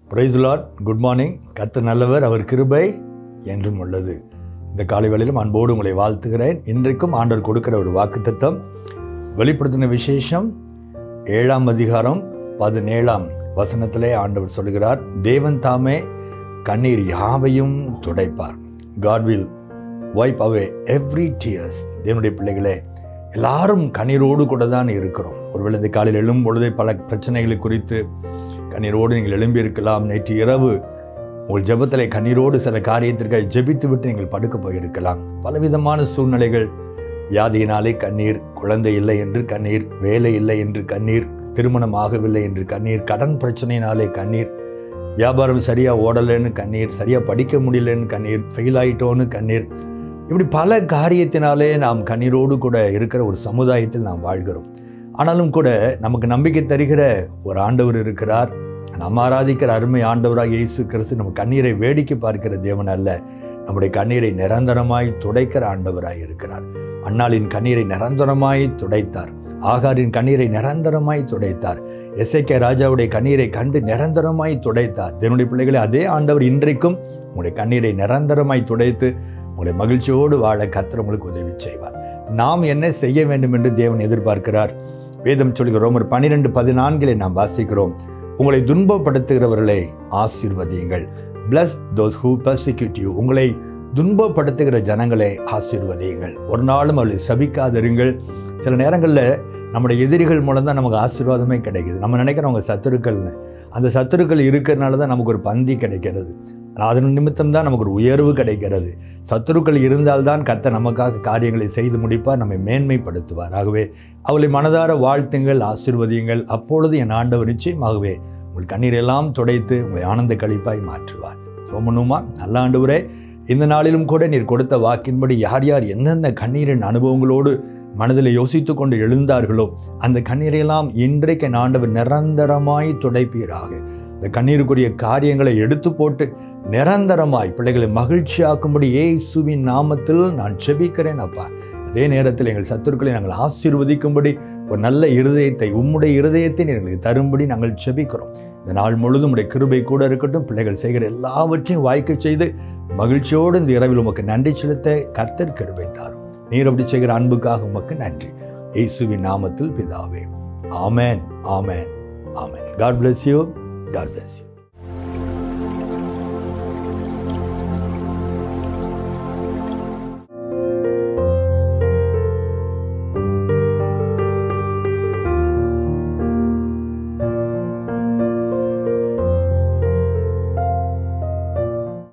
price lot good morning கத்த நல்லவர் அவர் கிருபை என்றும் உள்ளது இந்த காலை வேளையிலும் அன்போடு உங்களை வாழ்த்துகிறேன் இன்றைக்கும் ஆண்டவர் கொடுக்கிற ஒரு வாக்குத்தத்தம் வெளிப்படுத்தின விசேஷம் ஏழாம் அதிகாரம் பதினேழாம் வசனத்திலே ஆண்டவர் சொல்கிறார் தேவன் தாமே கண்ணீர் யாவையும் துடைப்பார் God will wipe away every tears தேவனுடைய பிள்ளைகளே எல்லாரும் கண்ணீரோடு கூட தான் இருக்கிறோம் ஒருவேளை இந்த காலையில் எழும் பொழுதே பல பிரச்சனைகளை குறித்து கண்ணீரோடு நீங்கள் எழும்பியிருக்கலாம் நேற்று இரவு உங்கள் ஜெபத்தில் கண்ணீரோடு சில காரியத்திற்காக ஜெபித்து விட்டு நீங்கள் படுக்க போயிருக்கலாம் பலவிதமான சூழ்நிலைகள் வியாதியினாலே கண்ணீர் குழந்தை இல்லை என்று கண்ணீர் வேலை இல்லை என்று கண்ணீர் திருமணம் ஆகவில்லை என்று கண்ணீர் கடன் பிரச்சனையினாலே கண்ணீர் வியாபாரம் சரியாக ஓடலைன்னு கண்ணீர் சரியாக படிக்க முடியலன்னு கண்ணீர் ஃபெயில் ஆயிட்டோன்னு கண்ணீர் இப்படி பல காரியத்தினாலே நாம் கண்ணீரோடு கூட இருக்கிற ஒரு சமுதாயத்தில் நாம் வாழ்கிறோம் ஆனாலும் கூட நமக்கு நம்பிக்கை தருகிற ஒரு ஆண்டவர் இருக்கிறார் நாம் ஆராதிக்கிற அருமை ஆண்டவராக இயேசு கிறிஸ்து நம்ம கண்ணீரை வேடிக்கை பார்க்கிற தேவன் அல்ல நம்முடைய கண்ணீரை நிரந்தரமாய் துடைக்கிற ஆண்டவராய் இருக்கிறார் அண்ணாளின் கண்ணீரை நிரந்தரமாய் துடைத்தார் ஆகாரின் கண்ணீரை நிரந்தரமாய் துடைத்தார் எஸ்ஐகே ராஜாவுடைய கண்ணீரை கண்டு நிரந்தரமாய் துடைத்தார் தேவனுடைய பிள்ளைகளை அதே ஆண்டவர் இன்றைக்கும் உங்களுடைய கண்ணீரை நிரந்தரமாய் துடைத்து உங்களை மகிழ்ச்சியோடு வாழ கர்த்தர் உங்களுக்கு உதவி செய்வார் நாம் என்ன செய்ய வேண்டும் என்று தேவன் எதிர்பார்க்கிறார் வேதம் சொல்கிற ரோமர் பன்னிரெண்டு பதினான்கிலே நாம் வாசிக்கிறோம் உங்களை துன்பப்படுத்துகிறவர்களை ஆசீர்வதியுங்கள் bless those who persecute you உங்களை துன்பப்படுத்துகிற ஜனங்களை ஆசீர்வதியுங்கள் ஒரு நாளும் அவளை சபிக்காதிருங்கள் சில நேரங்களில் நம்முடைய எதிரிகள் மூலம் தான் நமக்கு ஆசீர்வாதமே கிடைக்குது நம்ம நினைக்கிறவங்க சத்துருக்கள்னு அந்த சத்துருக்கள் இருக்கிறனால தான் நமக்கு ஒரு பந்தி கிடைக்கிறது அதன் நிமித்தம் தான் நமக்கு ஒரு உயர்வு கிடைக்கிறது சத்துருக்கள் இருந்தால்தான் கத்த நமக்காக காரியங்களை செய்து முடிப்பார் நம்மை மேன்மைப்படுத்துவார் ஆகவே அவளை மனதார வாழ்த்துங்கள் ஆசிர்வதியுங்கள் அப்பொழுது என் ஆண்டவர் நிச்சயமாகவே உங்கள் கண்ணீரெல்லாம் துடைத்து உங்களை ஆனந்த கழிப்பாய் மாற்றுவார் சோமனுமா நல்ல ஆண்டவரே இந்த நாளிலும் கூட நீர் கொடுத்த வாக்கின்படி யார் யார் எந்தெந்த கண்ணீரின் அனுபவங்களோடு மனதில் யோசித்து கொண்டு எழுந்தார்களோ அந்த கண்ணீரையெல்லாம் இன்றைக்கு என் ஆண்டவர் நிரந்தரமாய் துடைப்பீராக இந்த கண்ணீருக்குரிய காரியங்களை எடுத்து போட்டு நிரந்தரமாய் பிள்ளைகளை மகிழ்ச்சியாக்கும்படி ஏசுவின் நாமத்தில் நான் செபிக்கிறேன் அப்பா அதே நேரத்தில் எங்கள் சத்துருக்களை நாங்கள் ஆசீர்வதிக்கும்படி ஒரு நல்ல இருதயத்தை உம்முடைய இருதயத்தை எங்களுக்கு தரும்படி நாங்கள் செபிக்கிறோம் இந்த நாள் முழுதும் உடைய கிருபை கூட இருக்கட்டும் பிள்ளைகள் செய்கிற எல்லாவற்றையும் வாய்க்க செய்து மகிழ்ச்சியோடு இந்த இரவில் உமக்கு நன்றி செலுத்த கர்த்தர் கிருபை தாரும் நீர் அப்படி செய்கிற அன்புக்காக உமக்கு நன்றி இயேசுவின் நாமத்தில் பிதாவே ஆமேன் ஆமேன் ஆமேன் God bless you God bless you